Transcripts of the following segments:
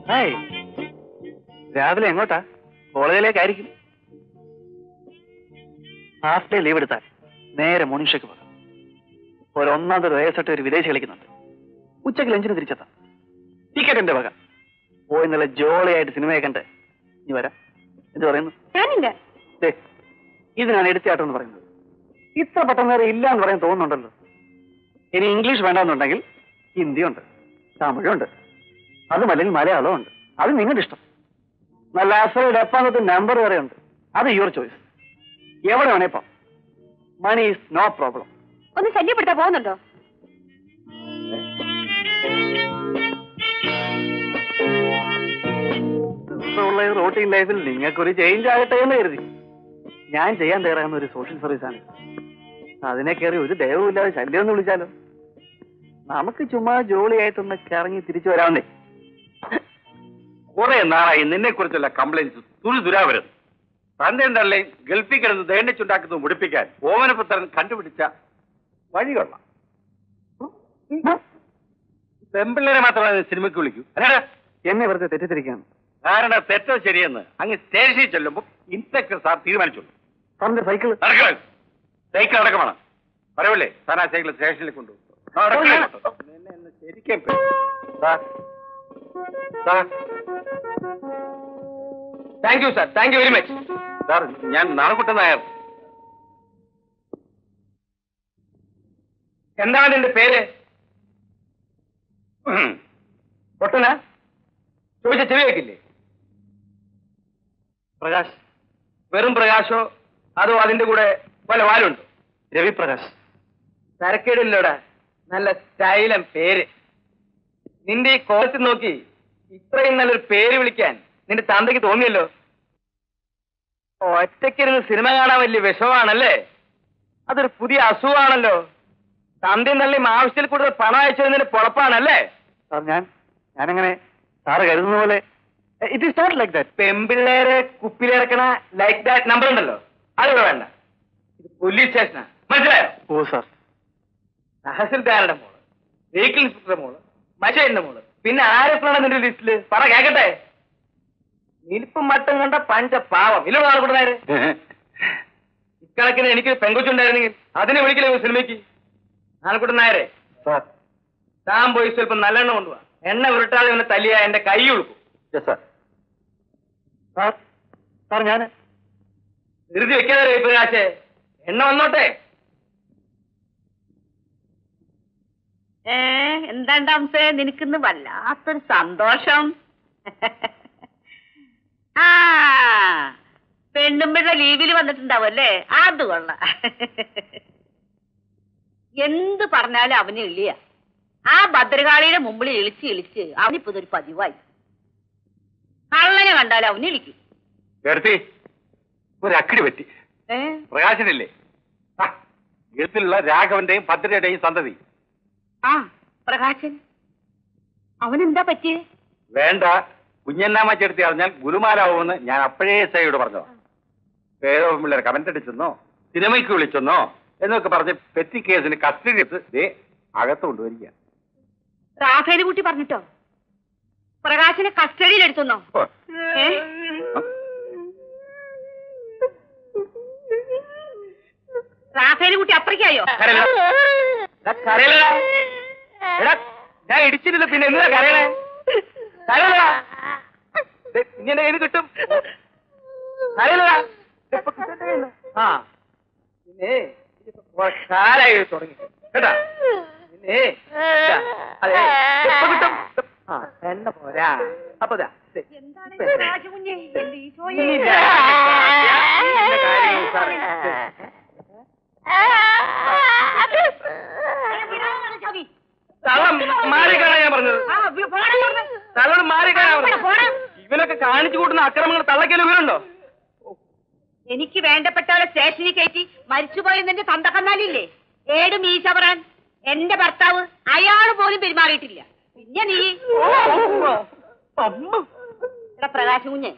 Hi രാവിലെ എങ്ങോട്ടാ കോളേജിലേക്കായിരിക്കും half day leave എടുത്താൽ നേരെ മോർണിംഗ് പോകാം ഒരു ഒന്നാമത് വയസ്സട്ട് ഒരു വിദേശി കളിക്കുന്നുണ്ട് ഉച്ചയ്ക്ക് ലഞ്ചിന് തിരിച്ചെത്താം ടിക്കറ്റ് എന്റെ വക പോയി നല്ല ജോളിയായിട്ട് സിനിമയെ കണ്ട് ഇനി വരാം എന്ത് പറയുന്നു ഞാനില്ല ദേ, ഇതിനാണ് എടുത്തിയാട്ടം എന്ന് പറയുന്നത് ഇത്ര പെട്ടെന്ന് നേരെ ഇല്ല എന്ന് പറയാൻ തോന്നുന്നുണ്ടല്ലോ ഇനി ഇംഗ്ലീഷ് വേണ്ടെന്നുണ്ടെങ്കിൽ ഹിന്ദിയുണ്ട് തമിഴുണ്ട് അതുമല്ലെങ്കിൽ മലയാളവും ഉണ്ട് അത് നിങ്ങളുടെ ഇഷ്ടം നല്ല അസൽ ഡെപ്പാന്നത്തെ നമ്പർ വരെ ഉണ്ട് അത് യുവർ ചോയ്സ് എവിടെ വേണേ ഇപ്പം മണി ഈസ് നോ പ്രോബ്ലം ഒന്ന് ശല്യപ്പെടുത്താൻ പോകുന്നുണ്ടോ ഉള്ള റോട്ടീൻ ലൈഫിൽ നിങ്ങൾക്കൊരു ചേഞ്ച് ആകട്ടെ എന്ന് കരുതി ഞാൻ ചെയ്യാൻ തയ്യാറാകുന്ന ഒരു സോഷ്യൽ സർവീസാണ് അതിനെ കയറി ഒരു ദയവുമില്ലാതെ ശല്യം എന്ന് വിളിച്ചാലോ നമുക്ക് ചുമ്മാ ജോളിയായിട്ടൊന്ന് കറങ്ങി തിരിച്ചു വരാവുന്നേ കുറെ നാളായി നിന്നെ കുറിച്ചുള്ള കംപ്ലൈൻസ് തുരു ദുരാവരുത് തന്റെ തള്ളയും ഗൾഫിൽ കിടന്ന് ദൈന്യച്ചുണ്ടാക്കുന്നത് മുടിപ്പിക്കാൻ ഓമനപുത്രൻ കണ്ടുപിടിച്ച വഴി കൊള്ളാം പെമ്പിള്ളേരെ മാത്രമേ സിനിമയ്ക്ക് വിളിക്കൂ അല്ലാതെ എന്നെ വെറുതെ തെറ്റിദ്ധരിക്കുകയാണ് ധാരണ തെറ്റോ ശരിയെന്ന് അങ്ങ് സ്റ്റേഷനിൽ ചെല്ലുമ്പോൾ ഇൻസ്പെക്ടർ സാർ തീരുമാനിച്ചോളൂ സാറിന്റെ സൈക്കിൾ നടക്കണം സൈക്കിൾ അടക്കമാണ് പറയല്ലേ താൻ ആ സൈക്കിൾ സ്റ്റേഷനിൽ കൊണ്ടുപോകും നിന്നെ ഒന്ന് ശരിക്കും പേ- sir sir thank you sir thank you very much sir ഞാൻ നാണക്കുട്ടൻ നായർ എന്താണ് നിന്റെ പേര് ഉം. പൊട്ടന ചോദിച്ച ചെവി വെക്കില്ലേ പ്രകാശ് വെറും പ്രകാശോ അതോ അതിന്റെ കൂടെ വല്ല വാലുണ്ടോ രവിപ്രകാശ് തരക്കേടില്ലോടാ നല്ല സ്റ്റൈലം പേര് നിന്റെ ഈ കോലത്തിൽ നോക്കി ഇത്രയും നല്ലൊരു പേര് വിളിക്കാൻ നിന്റെ തന്തയ്ക്ക് തോന്നിയല്ലോ ഒറ്റയ്ക്കിരുന്ന് സിനിമ കാണാൻ വലിയ വിഷമാണല്ലേ അതൊരു പുതിയ അസുഖമാണല്ലോ തന്തയും തള്ളിയും ആവശ്യത്തിൽ കൂടുതൽ പണം അയച്ചതിന്റെ പൊളപ്പാണല്ലേ സാർ ഞാൻ ഞാനങ്ങനെ സാറ് കരുതുന്ന പോലെ it is not like that പെമ്പിള്ളേരെ കുപ്പിലിറക്കണ ലൈക്ക് ദാറ്റ് നമ്പർ ഉണ്ടല്ലോ അതിവിടെ വേണ്ട ഇത് പോലീസ് സ്റ്റേഷനാ മനസ്സിലായോ ഓ സാർ തഹസിൽദാരുടെ മോള് വെഹിക്കിൾ ഇൻസ്പെക്ടറുടെ മോള് മഷേന്റെ മോള് പിന്നെ ആരൊക്കെയാണ് നിന്റെ ലിസ്റ്റില് പറ കേക്കട്ടെ നിൽപ്പും മട്ടും കണ്ട പഞ്ച പാവം ഇല്ല നാളെ നേരെ ഇക്കണക്കിന് എനിക്ക് പെങ്കൊച്ചുണ്ടായിരുന്നെങ്കിൽ അതിനെ വിളിക്കില്ല ഈ സിനിമയ്ക്ക് നാളെക്കൂട്ടം നായരെ സാർ താൻ പോയി സ്വല്പം നല്ലെണ്ണ കൊണ്ടുപോവാ എണ്ണ ഉരുട്ടാതെ ഇവനെ തല്ലിയ എന്റെ കൈ ഉളുക്കും യെസ് സാർ സാർ സാർ ഞാൻ ധൃതി വെക്കാതെ പ്രകാശേ എണ്ണ വന്നോട്ടെ ഏ എന്താണ്ടാംസേ നിനക്കിന്ന് വല്ലാത്തൊരു സന്തോഷം ആ പെണ്ണുമ്പിള്ള ലീവിൽ വന്നിട്ടുണ്ടാവും അല്ലേ അത് കൊള്ള എന്ത് പറഞ്ഞാലും അവന് ഇളിയ ആ ഭദ്രകാളിയുടെ മുമ്പിൽ ഇളിച്ച് ഇളിച്ച് അവനിപ്പോ ഇതൊരു പതിവായി കള്ളനെ കണ്ടാലും അവന് ഇളിക്കും എടുത്തി ഒരു അക്കിടി പറ്റി ഏ പ്രകാശനില്ലേ ആ, ഗൾഫിലുള്ള രാഘവന്റെയും ഭദ്രയുടെയും സന്തതി ആ പ്രകാശൻ അവനെന്താ പറ്റിയേ വേണ്ട കുഞ്ഞന്നാമ ചേർത്തി അറിഞ്ഞാൽ ഗുരുമാരാവുമെന്ന് ഞാൻ അപ്പോഴേ സയോട് പറഞ്ഞു പേരോ പിള്ളേർ കമന്റ് അടിച്ചെന്നോ സിനിമയ്ക്ക് വിളിച്ചെന്നോ എന്നൊക്കെ പറഞ്ഞ് പെറ്റി കേസിന് കസ്റ്റഡി എടുത്ത് ദേ അകത്ത് കൊണ്ടുവരിക റാഫേൽ കുട്ടി പറഞ്ഞിട്ടോ പ്രകാശനെ കസ്റ്റഡിയിൽ എടുത്തുന്നോ ഓ, ഏ? റാഫേൽ കുട്ടി അത്രയ്ക്കായോ കരയല്ല. എടാ, കരയല്ലടാ. എടാ, ഞാൻ ഇടിച്ചിട്ടില്ല പിന്നെ എന്തിനാ കരയണേ കരയല്ലടാ. ദേ, ഇനി എന്റെ കയ്യിൽ നിന്ന് കിട്ടും കരയല്ലടാ. ദേ, ഇപ്പൊ കിട്ടട്ടെ എന്ന്. ആ പിന്നെ ഇതിപ്പോ കുറെ കാലായി ഇത് തുടങ്ങി കേട്ടാ പിന്നെ ഇതാ, അതെ ഇപ്പൊ കിട്ടും ആ എണ്ണ പോരാ അപ്പൊ ദാ, ദേ, എന്താണ് ഇപ്പൊ ഇത് എത്ര? രാജകുഞ്ഞേ? എന്റെ ഈശോയേ. ഇനി ഞാൻ ഇതിന്റെ കാര്യം സാറേ. ദേ. ഏ, വിടാനാണ് ചവി. തള്ളം മാറിക്കാണാ ഞാൻ പറഞ്ഞത് ആ, വി- പോടാ ഇവിടുന്ന്. തള്ളോട് മാറിക്കാണാ പോടാ, പറഞ്ഞത് പോടാ. ഇവനൊക്കെ കാണിച്ചു കൂട്ടുന്ന അക്രമങ്ങൾ തള്ളക്കല് വീരുണ്ടോ എനിക്ക് വേണ്ടപ്പെട്ടവരെ സ്റ്റേഷനിൽ കയറ്റി മരിച്ചുപോയ നിന്റെ തന്തക്കന്നാലില്ലേ ഏട് മീശവറാൻ എന്റെ ഭർത്താവ് അയാള് പോലും പെരുമാറിയിട്ടില്ല പിന്നെ നീ എടാ പ്രകാശ് കുഞ്ഞ്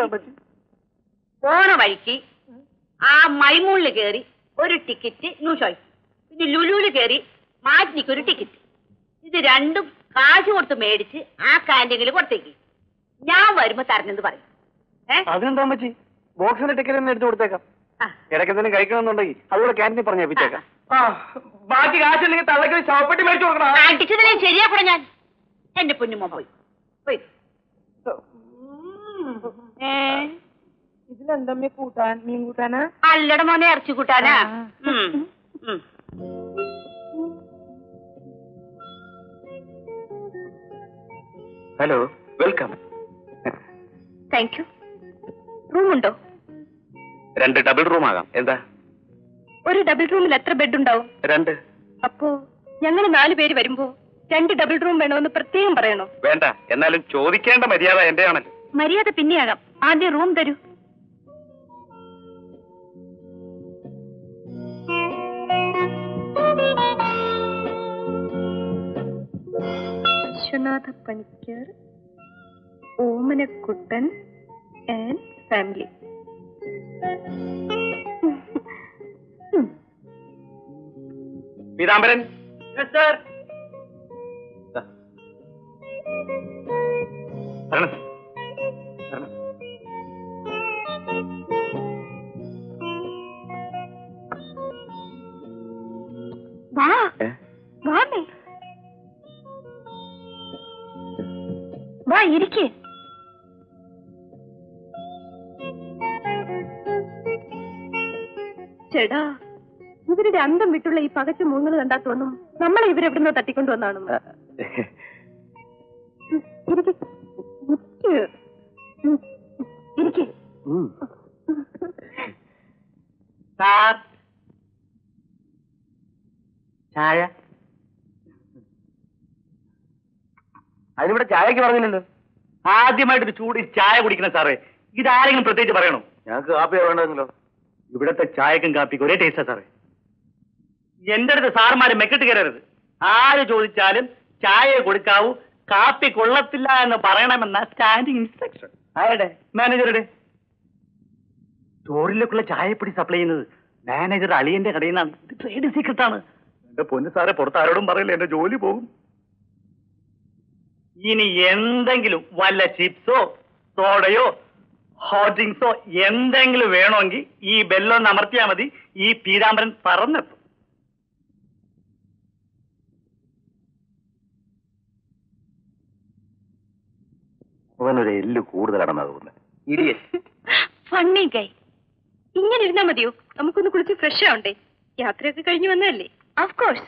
പോണ വഴിക്ക് ആ മൈമൂളില് കയറി ഒരു ടിക്കറ്റ് ന്യൂ ചോയ്സ് പിന്നെ ലുലുവില് കയറി മാറ്റിനിക്ക് ഒരു ടിക്കറ്റ് ഇത് രണ്ടും കാശ് കൊടുത്ത് മേടിച്ച് ആ കാന്റീനിൽ കൊടുത്തേക്ക് ഞാൻ വരുമ്പോ തരണെന്ന് പറയും ഏ അതിനെന്താ പറ്റി ബോക്സിന്റെ ടിക്കറ്റ് തന്നെ എടുത്തു കൊടുത്തേക്കാം ആ. ഇടയ്ക്ക് എന്തെങ്കിലും കഴിക്കണമെന്നുണ്ടെങ്കിൽ അതുകൂടെ ക്യാൻറ്റീൻ പറഞ്ഞ് ഏൽപ്പിച്ചേക്കാം ആ ബാക്കി കാശില്ലെങ്കിൽ തള്ളക്ക് ശവപ്പെട്ടി മേടിച്ചു കൊടുക്കണം അടിച്ചതിനെ ശരിയാക്കണം ഞാൻ എന്റെ പൊന്നുമോ പോയി പോയി ഏ ഇതിലെന്തമ്മേ കൂട്ടാൻ മീൻ കൂട്ടാനാ അല്ലട മോനെ ഇറച്ചി കൂട്ടാനാ ഉം, ഉം. ഹലോ വെൽക്കം താങ്ക് യു റൂമുണ്ടോ രണ്ട് ഡബിൾ റൂം ആകാം എന്താ ഒരു ഡബിൾ റൂമിൽ എത്ര ബെഡ് ഉണ്ടാവും രണ്ട് അപ്പോ ഞങ്ങൾ നാല് പേര് വരുമ്പോ രണ്ട് ഡബിൾ റൂം വേണമെന്ന് പ്രത്യേകം പറയണോ വേണ്ട എന്നാലും ചോദിക്കേണ്ട മര്യാദ എന്റെയാണല്ലോ മര്യാദ പിന്നെയാകാം ആദ്യം റൂം തരൂ Viswanatha Panicker Omanakuttan and family Pithambaran sir വരണം. വരണം. വാ ഏ? വാമേ വാ ഇരിക്കേ ചേടാ ഇവരുടെ അന്തം വിട്ടുള്ള ഈ പകച്ചു മൂങ്ങൽ കണ്ടാ തോന്നും നമ്മളെ ഇവരെവിടുന്നോ തട്ടിക്കൊണ്ടുവന്നാണെന്ന് ഇരിക്ക്. ഇരിക്ക്. ഉം. ഇരിക്ക്. ഉം. സാർ ചായ അതിനിവിടെ ചായക്ക് പറഞ്ഞില്ലല്ലോ ആദ്യമായിട്ടൊരു ചൂട് ചായ കുടിക്കണം സാറേ ഇതാരെങ്കിലും പ്രത്യേകിച്ച് പറയണോ ഞങ്ങൾക്ക് കാപ്പിയാ വേണ്ടതെങ്കിലോ ഇവിടത്തെ ചായക്കും കാപ്പിക്കും ഒരേ ടേസ്റ്റാ സാറേ എന്റെ അടുത്ത് സാറുമാരെ മെക്കിട്ട് കയറരുത് ആര് ചോദിച്ചാലും ചായ കൊടുക്കാവൂ കാപ്പി കൊള്ളത്തില്ല എന്ന് പറയണമെന്ന സ്റ്റാൻഡിംഗ് ഇൻസ്ട്രക്ഷൻ ആരുടെ മാനേജറുടെ സ്റ്റോറിലേക്കുള്ള ചായപ്പൊടി സപ്ലൈ ചെയ്യുന്നത് മാനേജർ അളിയന്റെ കടയിൽ നിന്നാണ് ഇത് ട്രേഡ് സീക്രട്ട് ആണ് എന്റെ പൊന്നു സാറെ പുറത്ത് ആരോടും പറയില്ല എന്റെ ജോലി പോകും ഇനി എന്തെങ്കിലും വല്ല ചിപ്സോ സോഡയോ ഹോട്ട് ഡ്രിങ്ക്സോ എന്തെങ്കിലും വേണമെങ്കിൽ ഈ ബെല്ലൊന്ന് അമർത്തിയാൽ മതി ഈ പീതാംബരൻ പറന്നെത്തും അവനൊരു എല്ല് കൂടുതലാണെന്നാ തോന്നുന്നത് ഇടിയറ്റ് ഫണ്ണി ഗൈ ഇങ്ങനെ ഇരുന്നാ മതിയോ നമുക്കൊന്ന് കുളിച്ച് ഫ്രഷ് ആവണ്ടേ യാത്രയൊക്കെ കഴിഞ്ഞു വന്നതല്ലേ ഓഫ് കോഴ്സ്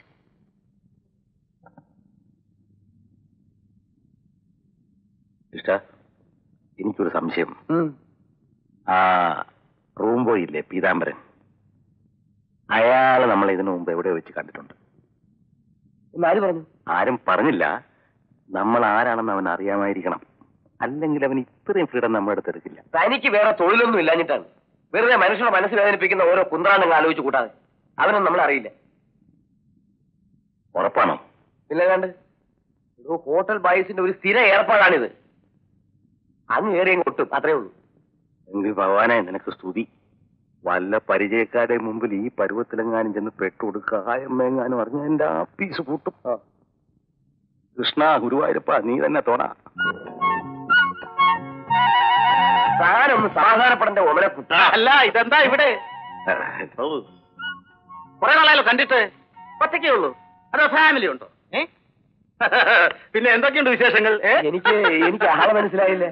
ഇഷ്ട എനിക്കൊരു സംശയം ആ റൂം ബോയ് ഇല്ലേ പീതാംബരൻ അയാളെ നമ്മൾ ഇതിനു മുമ്പ് എവിടെ വെച്ച് കണ്ടിട്ടുണ്ട് ആര് പറഞ്ഞു ആരും പറഞ്ഞില്ല നമ്മൾ ആരാണെന്ന് അവൻ അറിയാമായിരിക്കണം അല്ലെങ്കിൽ അവൻ ഇത്രയും ഫ്രീഡം നമ്മുടെ അടുത്ത് എടുക്കില്ല തനിക്ക് വേറെ തൊഴിലൊന്നും ഇല്ലാഞ്ഞിട്ടാണ് വെറുതെ മനുഷ്യരുടെ മനസ്സ് വേദനിപ്പിക്കുന്ന ഓരോ കുന്ത്രാണ്ടങ്ങൾ ആലോചിച്ച് കൂട്ടാതെ അവനൊന്നും നമ്മളെ അറിയില്ല ഉറപ്പാണോ പിന്നെ കണ്ട് ഒരു ഹോട്ടൽ ബോയ്സിന്റെ ഒരു സ്ഥിര ഏർപ്പാടാണിത് അങ്ങ് കയറി കൊട്ടും അത്രേ ഉള്ളൂ എങ്കിൽ ഭഗവാനെ നിനക്ക് സ്തുതി വല്ല പരിചയക്കാരുടെ മുമ്പിൽ ഈ പരുവത്തിലെങ്ങാനും ചെന്ന് പെട്ടുകൊടുക്കായമെങ്ങാനും അറിഞ്ഞ എന്റെ ആപ്പീസ് പൂട്ടും കൃഷ്ണ ഗുരുവായൂരപ്പ നീ തന്നെ തോണ താനൊന്ന് സമാധാനപ്പെടേണ്ട ഓമനെ കുട്ട അല്ല ഇതെന്താ ഇവിടെ കുറെ നാളായാലോ കണ്ടിട്ട് ഒറ്റയ്ക്കേ ഉള്ളൂ അതോ ഫാമിലി ഉണ്ടോ ഏ പിന്നെ എന്തൊക്കെയുണ്ട് വിശേഷങ്ങൾ ഏ? എനിക്ക് എനിക്ക് ആളെ മനസ്സിലായില്ല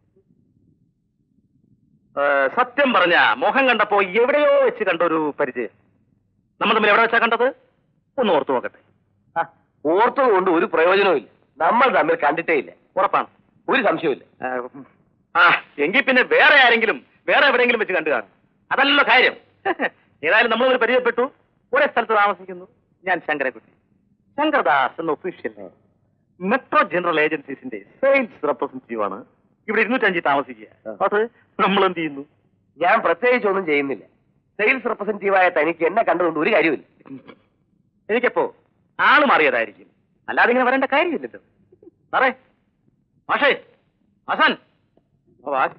ഏ, സത്യം പറഞ്ഞ മോഹം കണ്ടപ്പോ എവിടെയോ വെച്ച് കണ്ട ഒരു പരിചയം നമ്മൾ തമ്മിൽ എവിടെ വെച്ചാ കണ്ടത് ഒന്ന് ഓർത്തു നോക്കട്ടെ ആ, ഓർത്തത് കൊണ്ട് ഒരു പ്രയോജനവും ഇല്ല നമ്മൾ തമ്മിൽ കണ്ടിട്ടേ ഇല്ല ഉറപ്പാണ് ഒരു സംശയവും ആ, ആ എങ്കിൽ പിന്നെ വേറെ ആരെങ്കിലും വേറെ എവിടെയെങ്കിലും വെച്ച് കണ്ടു കാണും അതല്ലല്ലോ കാര്യം ഏതായാലും നമ്മൾ ഒരു പരിചയപ്പെട്ടു ഒരേ സ്ഥലത്ത് താമസിക്കുന്നു ഞാൻ ശങ്കരക്കുട്ടി ശങ്കർദാസ് എന്ന ഒഫീഷ്യൽ മെട്രോ ജനറൽ ഏജൻസീസിന്റെ സെയിൽസ് റെപ്രസെന്റേറ്റീവ് ആണ് ഇവിടെ ഇരുന്നൂറ്റഞ്ചിൽ താമസിക്കുക അത് നമ്മൾ എന്ത് ചെയ്യുന്നു ഞാൻ പ്രത്യേകിച്ച് ഒന്നും ചെയ്യുന്നില്ല സെയിൽസ് റെപ്രസെന്റേറ്റീവായ തനിക്ക് എന്നെ കണ്ടുകൊണ്ട് ഒരു കാര്യമില്ല എനിക്കപ്പോ ആള് മാറിയതായിരിക്കും അല്ലാതെ ഇങ്ങനെ വരേണ്ട കാര്യമില്ലല്ലോ സാറേ മാഷേ ആശാൻ ആ, വാ.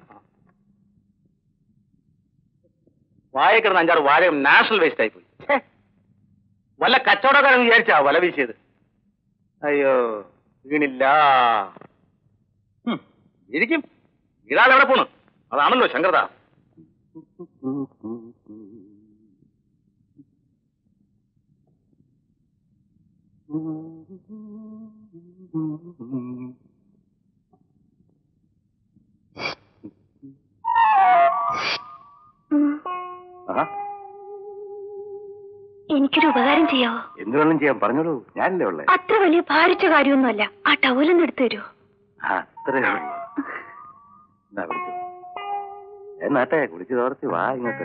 വായ കിടന്ന് അഞ്ചാറ് വാഴ നാഷണൽ വേസ്റ്റ് ആയി പോയി ഛേ. വല്ല കച്ചവടക്കാരൻ വിചാരിച്ചാ വല വീശിയത് അയ്യോ വീണില്ല ഉം, ഇരിക്കും ഇയാൾ എവിടെ പോണു അതാണല്ലോ ശങ്കരദ ആഹാ, എനിക്കൊരു ഉപകാരം ചെയ്യാവോ എന്ത് വേണം ചെയ്യാൻ പറഞ്ഞോളൂ ഞാനല്ലേ ഉള്ളേ അത്ര വലിയ ഭാരിച്ച കാര്യമൊന്നുമല്ല ആ ടവലൊന്നും എടുത്തു തരുമോ അത്രേ ഉള്ളൂ എന്നാ വിളിച്ചു എന്നാട്ടെ കുളിച്ച് തോർത്തി വാ ഇങ്ങോട്ട്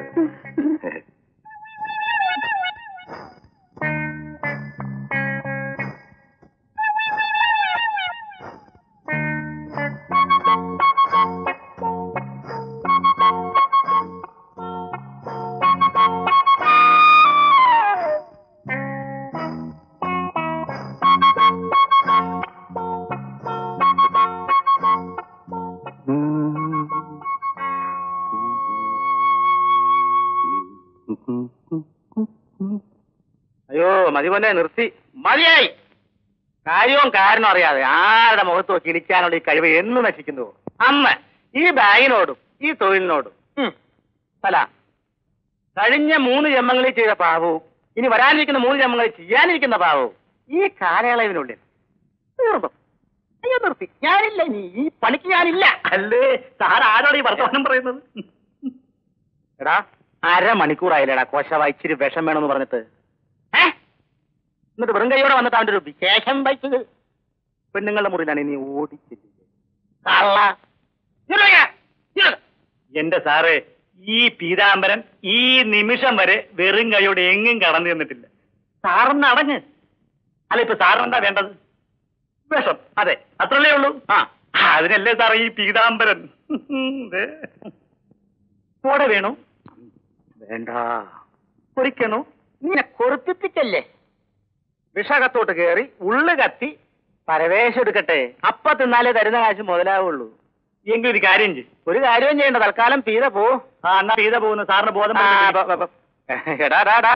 അയ്യോ മതി പോലെ നിർത്തി മതിയായി കാര്യവും കാരണം അറിയാതെ ആരുടെ മുഖത്ത് നോക്കി ഇടിക്കാനുള്ള ഈ കഴിവ് എന്ന് നശിക്കുന്നു അമ്മ ഈ ബാഗിനോടും ഈ തൊഴിലിനോടും ഉം. അല്ല കഴിഞ്ഞ മൂന്ന് ജന്മങ്ങളിൽ ചെയ്ത പാവവും ഇനി വരാനിരിക്കുന്ന മൂന്ന് ജന്മങ്ങളിൽ ചെയ്യാനിരിക്കുന്ന പാവവും ഈ കാലയളവിനുള്ളിൽ തീർന്നു അയ്യോ നിർത്തി ഞാനില്ല ഇനി ഈ പണിക്ക് ഞാനില്ല അല്ലേ സാർ ആരോട് ഈ വർത്തമാനം പറയുന്നത് എടാ അരമണിക്കൂറായില്ലേടാ കോശ ഇച്ചിരി വിഷം വേണമെന്ന് പറഞ്ഞിട്ട് ഏ? എന്നിട്ട് വെറും കൈയോടെ വന്നിട്ട് അവന്റെ ഒരു വിശേഷം വയ്ച്ചത് പെണ്ണുങ്ങളുടെ മുറിയിലാണ് നീ ഓടിച്ചില്ലേ കള്ള. ഇങ്ങോട്ട് വാ. ഇങ്ങോട്ട്. എന്റെ സാറേ ഈ പീതാംബരൻ ഈ നിമിഷം വരെ വെറും കൈയോടെ എങ്ങും കടന്നു തന്നിട്ടില്ല സാറിന് അടങ്ങ് അല്ല ഇപ്പൊ സാറിന് എന്താ വേണ്ടത് വിഷം അതെ അത്രല്ലേ ഉള്ളൂ ആ അതിനല്ലേ സാറേ ഈ പീതാംബരൻ ദേ. കൂടെ വേണു വേണ്ട കുറിക്കണു ഇങ്ങനെ കൊറുപ്പിപ്പിക്കല്ലേ വിഷകത്തോട്ട് കയറി ഉള്ളു കത്തി പരവേശം എടുക്കട്ടെ അപ്പ തിന്നാലേ തരുന്ന കാശ് മുതലാവുള്ളൂ എങ്കിൽ ഒരു കാര്യം ചെയ്യും ഒരു കാര്യവും ചെയ്യണ്ട തൽക്കാലം പീത പോ ആ എന്നാ പീത പോകുന്നു സാറിന് ബോധം എടാ